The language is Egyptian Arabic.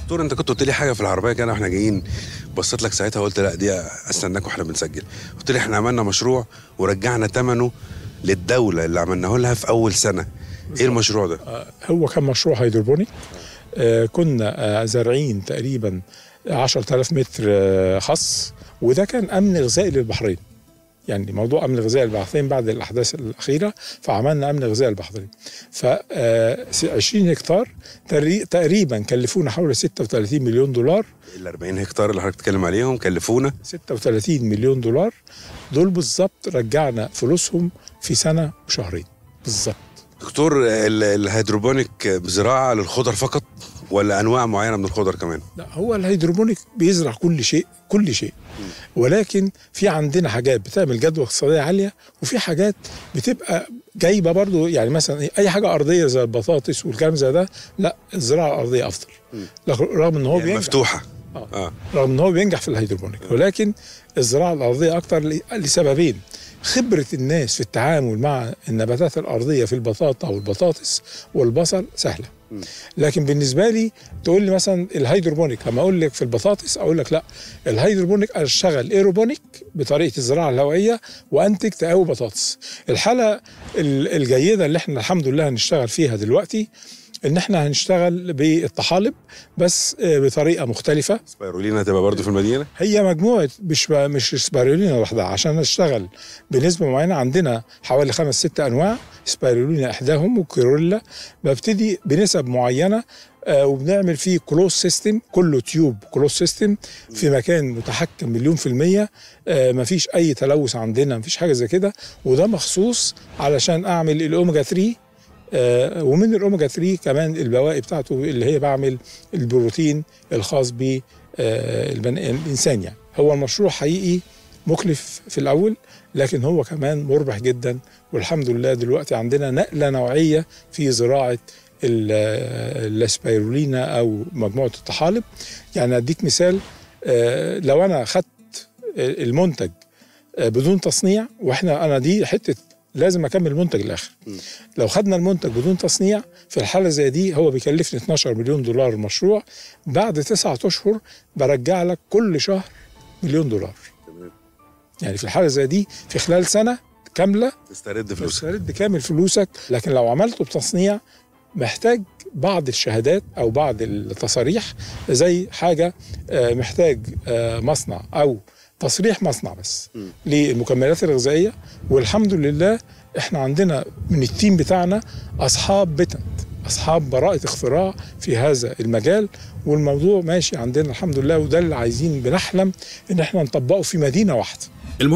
دكتور انت كنت قلت لي حاجه في العربيه كده واحنا جايين بصيت لك ساعتها وقلت لا دي استناك واحنا بنسجل قلت لي احنا عملنا مشروع ورجعنا ثمنه للدوله اللي عملناه لها في اول سنه ايه المشروع ده هو كان مشروع هيدروبونيك آه كنا آه زارعين تقريبا 10000 متر آه خص وده كان امن غذائي للبحرين يعني موضوع امن غذائي البحرين بعد الاحداث الاخيره فعملنا امن غذائي البحرين ف 20 هكتار تقري- تقريبا كلفونا حوالي 36 مليون دولار ال 40 هكتار اللي حضرتك بتتكلم عليهم كلفونا 36 مليون دولار دول بالظبط رجعنا فلوسهم في سنه وشهرين بالظبط دكتور ال- الهيدروبونيك زراعه للخضر فقط ولا انواع معينه من الخضر كمان لا هو الهيدروبونيك بيزرع كل شيء كل شيء ولكن في عندنا حاجات بتعمل جدوى اقتصاديه عاليه وفي حاجات بتبقى جايبه برضو يعني مثلا اي حاجه ارضيه زي البطاطس والكلام زي ده لا الزراعه الارضيه افضل رغم ان هو يعني بينجح مفتوحه آه. اه رغم ان هو بينجح في الهيدروبونيك ولكن الزراعه الارضيه اكتر ل- لسببين خبره الناس في التعامل مع النباتات الارضيه في البطاطا والبطاطس والبصل سهله لكن بالنسبه لي تقول لي مثلا الهيدروبونيك لما اقول لك في البطاطس اقول لك لا الهيدروبونيك اشتغل ايروبونيك بطريقه الزراعه الهوائيه وانتج تقوي بطاطس الحاله ال- الجيده اللي احنا الحمد لله هنشتغل فيها دلوقتي ان احنا هنشتغل بالطحالب بس آه، بطريقه مختلفه سبايرولينا هتبقى برضو في المدينه هي مجموعه مش مش سبايرولينا لوحدها عشان نشتغل بنسبه معينه عندنا حوالي خمس ست انواع سبايرولينا احداهم وكيرولا ببتدي بنسب معينه آه وبنعمل فيه كلوز سيستم كله تيوب كلوز سيستم في مكان متحكم مليون في المية آه مفيش أي تلوث عندنا مفيش حاجة زي كده وده مخصوص علشان أعمل الأوميجا 3 آه ومن الأوميجا 3 كمان البواقي بتاعته اللي هي بعمل البروتين الخاص ب آه البني الإنسان يعني هو المشروع حقيقي مكلف في الأول لكن هو كمان مربح جدا والحمد لله دلوقتي عندنا نقلة نوعية في زراعة ال- الاسبيرولينا او مجموعه الطحالب يعني اديك مثال آه، لو انا خدت المنتج آه، بدون تصنيع واحنا انا دي حته لازم اكمل المنتج للاخر لو خدنا المنتج بدون تصنيع في الحاله زي دي هو بيكلفني 12 مليون دولار المشروع بعد تسعة اشهر برجع لك كل شهر مليون دولار يعني في الحاله زي دي في خلال سنه كامله تسترد فلوسك تسترد كامل فلوسك لكن لو عملته بتصنيع محتاج بعض الشهادات او بعض التصاريح زي حاجه آه، محتاج آه، مصنع او تصريح مصنع بس للمكملات الغذائيه والحمد لله احنا عندنا من التيم بتاعنا اصحاب بتنت اصحاب براءه اختراع في هذا المجال والموضوع ماشي عندنا الحمد لله وده اللي عايزين بنحلم ان احنا نطبقه في مدينه واحده